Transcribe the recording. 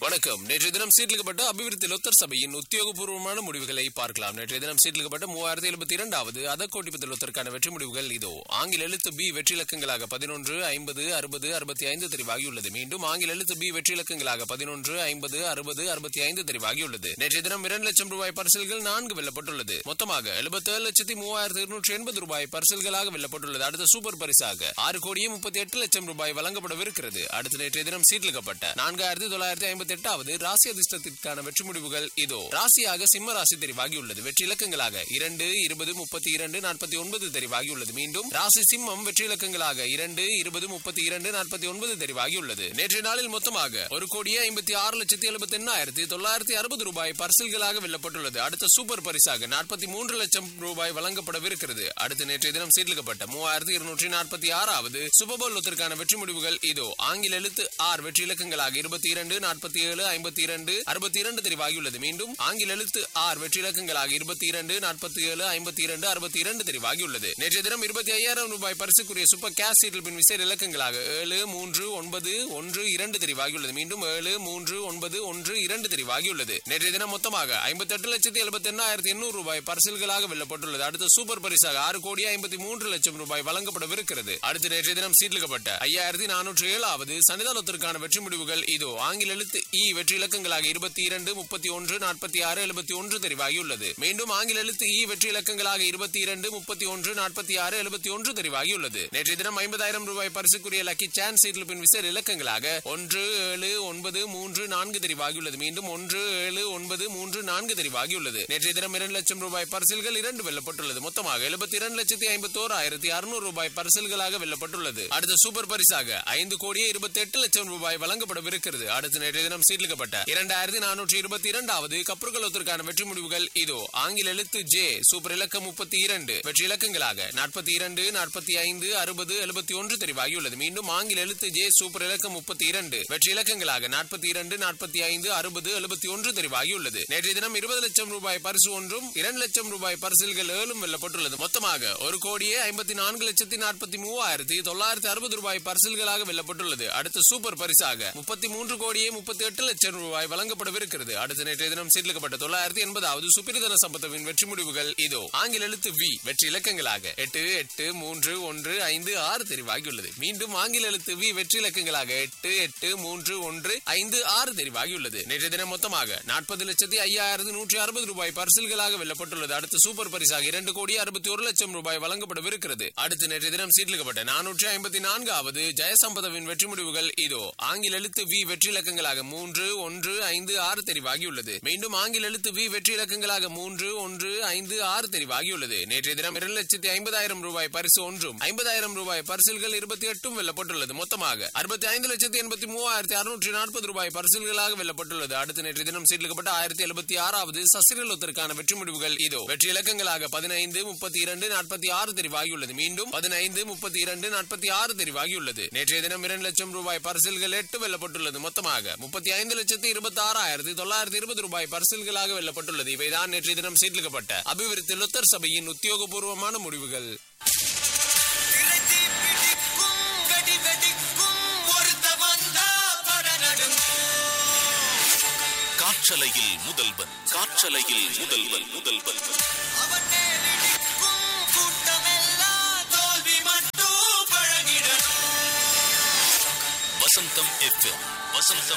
வணக்கம் நேற்றைய தினம் சீர்லிக்கப்பட்ட அபிவிருத்தி லொத்தர் சபையின் உத்தியோகபூர்வமான முடிவுகளை பார்க்கலாம் நேற்றைய தினம் சீர்லிக்கப்பட்ட மூவாயிரத்தி எழுபத்தி இரண்டாவது அதக்கோட்டிபத்து லொத்தருக்கான வெற்றி முடிவுகள் இதோ ஆங்கில எழுத்து பி வெற்றி இலக்கங்களாக பதினொன்று ஐம்பது அறுபது அறுபத்தி ஐந்து தெரிவாகியுள்ளது மீண்டும் ஆங்கில எழுத்து பி வெற்றி இலக்கங்களாக பதினொன்று ஐம்பது அறுபது அறுபத்தி ஐந்து தெரிவாகியுள்ளது நேற்றைய தினம் இரண்டு லட்சம் ரூபாய் பரிசில்கள் நான்கு வெல்லப்பட்டுள்ளது மொத்தமாக எழுபத்தேழு லட்சத்தி மூவாயிரத்தி இருநூற்றி எண்பது ரூபாய் பரிசில்களாக வெல்லப்பட்டுள்ளது அடுத்த சூப்பர் பரிசாக ஆறு கோடியே முப்பத்தி எட்டு லட்சம் ரூபாய் வழங்கப்படவிருக்கிறது அடுத்து நேற்றைய தினம் சீர்லிக்கப்பட்ட நான்காயிரத்தி தொள்ளாயிரத்தி ஐம்பத்தி எட்டாவது ராசி அதிர்ஷ்டத்திற்கான வெற்றி முடிவுகள் இதோ ராசியாக சிம்ம ராசி தெரிவாகியுள்ளது வெற்றி இலக்கங்களாக இரண்டு இருபது முப்பத்தி இரண்டு நாற்பத்தி ஒன்பது தெரிவாகியுள்ளது மீண்டும் ராசி சிம்மம் வெற்றி இலக்கங்களாக இரண்டு இருபது முப்பத்தி இரண்டு நாற்பத்தி ஒன்பது தெரிவாகியுள்ளது நேற்றைய நாளில் மொத்தமாக ஒரு கோடியே ஐம்பத்தி ஆறு லட்சத்தி எழுபத்தி எண்ணாயிரத்தி தொள்ளாயிரத்தி அறுபது ரூபாய் பரிசில்களாக வெல்லப்பட்டுள்ளது அடுத்த சூப்பர் பரிசாக நாற்பத்தி மூன்று லட்சம் ரூபாய் வழங்கப்படவிருக்கிறது அடுத்து நேற்றைய தினம் சீர்லிக்கப்பட்ட மூவாயிரத்தி இருநூற்றி நாற்பத்தி ஆறாவது சுபபோல் லொத்திற்கான வெற்றி முடிவுகள் இதோ ஆங்கில எழுத்து ஆர் வெற்றி இலக்கங்களாக இருபத்தி இரண்டு நாற்பத்தி ஏழு ஐம்பத்தி இரண்டு அறுபத்தி இரண்டு தெரிவாகியுள்ளது மீண்டும் ஆங்கில எழுத்து ஆர் வெற்றி இலக்கங்களாக இருபத்தி இரண்டு நாற்பத்தி ஏழு ஐம்பத்தி இரண்டு அறுபத்தி இரண்டு தெரிவாகியுள்ளது நேற்றைய தினம் இருபத்தி ஐயாயிரம் ரூபாய் பரிசுக்குரிய சூப்பர் கேஷ் சீட்டில் பின் விசேட இலக்கங்களாக ஏழு மூன்று ஒன்பது ஒன்று இரண்டு தெரிவாகியுள்ளது மீண்டும் ஏழு மூன்று ஒன்பது ஒன்று இரண்டு தெரிவாகியுள்ளது நேற்றைய தினம் மொத்தமாக ஐம்பத்தெட்டு லட்சத்தி எழுபத்தி எண்ணாயிரத்தி எண்ணூறு ரூபாய் பரிசில்களாக வெல்லப்பட்டுள்ளது அடுத்த சூப்பர் பரிசாக ஆறு கோடி ஐம்பத்தி மூன்று லட்சம் ரூபாய் வழங்கப்படவிருக்கிறது அடுத்து நேற்றைய தினம் சீட்லிக்கப்பட்ட ஐயாயிரத்தி நானூற்று ஏழாவது சனிதானத்திற்கான வெற்றி முடிவுகள் இதோ ஆங்கில எழுத்து இ வெற்றி இலக்கங்களாக இருபத்தி இரண்டு முப்பத்தி ஒன்று நாற்பத்தி ஆறு எழுபத்தி ஒன்று தெரிவாகியுள்ளது மீண்டும் ஆங்கில எழுத்து இ வெற்றி இலக்கங்களாக இருபத்தி இரண்டு முப்பத்தி ஒன்று நாற்பத்தி ஆறு எழுபத்தி ஒன்று தெரிவாகியுள்ளது நேற்றைய தினம் ஐம்பதாயிரம் ரூபாய் பரிசுக்குரிய லக்கி சான்ஸ் சீட்டில் பின் விசேட இலக்கங்களாக ஒன்று ஏழு ஒன்பது மூன்று நான்கு தெரிவாகியுள்ளது மீண்டும் ஒன்று ஏழு ஒன்பது மூன்று நான்கு தெரிவாகியுள்ளது நேற்றைய தினம் இரண்டு லட்சம் ரூபாய் பரிசில்கள் இரண்டு வெல்லப்பட்டுள்ளது மொத்தமாக எழுபத்தி இரண்டு லட்சத்தி ஐம்பத்தோரு ஆயிரத்தி அறுநூறு ரூபாய் பரிசில்களாக வெல்லப்பட்டுள்ளது அடுத்த சூப்பர் பரிசாக ஐந்து கோடியே இருபத்தி எட்டு லட்சம் ரூபாய் வழங்கப்படவிருக்கிறது அடுத்த நேற்றைய தினம் சீர்லிக்கப்பட்ட இரண்டாயிரத்தி நானூற்றி இருபத்தி இரண்டாவது கப்பற்களத்திற்கான வெற்றி முடிவுகள் இதோ ஆங்கில எழுத்து ஜே சூப்பர் இலக்கம் முப்பத்தி இரண்டு வெற்றி இலக்கங்களாக நாற்பத்தி இரண்டு நாற்பத்தி ஐந்து அறுபது எழுபத்தி ஒன்று தெரிவாகியுள்ளது மீண்டும் ஆங்கில எழுத்து ஜே சூப்பர் இலக்கம் முப்பத்தி இரண்டு வெற்றி இலக்கங்களாக நாற்பத்தி இரண்டு நாற்பத்தி ஐந்து அறுபது எழுபத்தி ஒன்று தெரிவாகியுள்ளது நேற்றைய தினம் இருபது லட்சம் ரூபாய் பரிசு ஒன்றும் இரண்டு லட்சம் ரூபாய் பரிசில்கள் ஏழும் வெல்லப்பட்டுள்ளது மொத்தமாக ஒரு கோடியே ஐம்பத்தி நான்கு லட்சத்தி நாற்பத்தி மூவாயிரத்தி தொள்ளாயிரத்தி அறுபது ரூபாய் பரிசில்களாக வெல்லப்பட்டுள்ளது அடுத்த சூப்பர் பரிசாக முப்பத்தி மூன்று கோடியே முப்பத்தி எட்டு லட்சம் ரூபாய் வழங்கப்படவிருக்கிறது அடுத்த நேற்றைய தினம் சீர்லிக்கப்பட்ட தொள்ளாயிரத்தி எண்பதாவது சுப்பிரதன சம்பத்தவின் வெற்றி முடிவுகள் இதோ ஆங்கில எழுத்து வி வெற்றி இலக்கங்களாக எட்டு எட்டு மூன்று ஒன்று ஐந்து ஆறு தெரிவாகியுள்ளது மீண்டும் ஆங்கில எழுத்து வி வெற்றி இலக்கங்களாக எட்டு எட்டு மூன்று ஒன்று ஐந்து ஆறு தெரிவாகியுள்ளது நேற்றைய தினம் மொத்தமாக நாற்பது லட்சத்தி ஐயாயிரத்தி நூற்றி அறுபது ரூபாய் பரிசில்களாக வெல்லப்பட்டுள்ளது அடுத்த சூப்பர் பரிசாக இரண்டு கோடி அறுபத்தி ஒரு லட்சம் ரூபாய் வழங்கப்படவிருக்கிறது அடுத்து நேற்றைய தினம் சீர்லிக்கப்பட்ட நானூற்றி ஐம்பத்தி நான்காவது ஜெயசம்பதவின் வெற்றி முடிவுகள் இதோ ஆங்கில எழுத்து வி வெற்றி இலக்கங்களாக மூன்று ஒன்று ஐந்து ஆறு தெரிவாகியுள்ளது மீண்டும் ஆங்கில எழுத்து வி வெற்றி இலக்கங்களாக மூன்று ஒன்று ஐந்து ஆறு தெரிவாகியுள்ளது நேற்றைய தினம் இரண்டு லட்சத்தி ஐம்பதாயிரம் ரூபாய் பரிசு ஒன்றும் ஐம்பதாயிரம் ரூபாய் பரிசில்கள் இருபத்தி எட்டும் வெல்லப்பட்டுள்ளது மொத்தமாக அறுபத்தி ஐந்து லட்சத்தி எண்பத்தி மூவாயிரத்தி அறுநூற்றி நாற்பது ரூபாய் பரிசில்களாக வெல்லப்பட்டுள்ளது அடுத்த நேற்றைய தினம் சீர்லிக்கப்பட்ட ஆயிரத்தி எழுபத்தி ஆறாவது சசிரலத்திற்கான வெற்றி முடிவுகள் இதோ வெற்றி இலக்கங்களாக பதினைந்து முப்பத்தி இரண்டு நாற்பத்தி ஆறு தெரிவாகியுள்ளது மீண்டும் பதினைந்து முப்பத்தி இரண்டு நாற்பத்தி ஆறு தெரிவாகியுள்ளது நேற்றைய தினம் இரண்டு லட்சம் ரூபாய் பரிசில்கள் எட்டு வெல்லப்பட்டுள்ளது மொத்தமாக முப்பத்தி ஐந்து லட்சத்தி இருபத்தி ஆறாயிரத்தி தொள்ளாயிரத்தி இருபது ரூபாய் பரிசில்களாக வெல்லப்பட்டுள்ளது இவைதான் நேற்றைய தினம் சீர்லிக்கப்பட்ட அபிவிருத்தி லொத்தர் சபையின் உத்தியோகபூர்வமான முடிவுகள் திரைத்தி பிடிக்கும் வெடி வெடிக்கும் ஒருத்த வந்தா பட காற்றலையில் முதல்வன் காற்றலையில் முதல்வன் முதல்வன் அவன் மேலிடிக்கும் கூட்டமெல்லாம் தோல்வி மட்டும் பழகிடணும் வசந்தம் எஃப்எம் வசந்தம்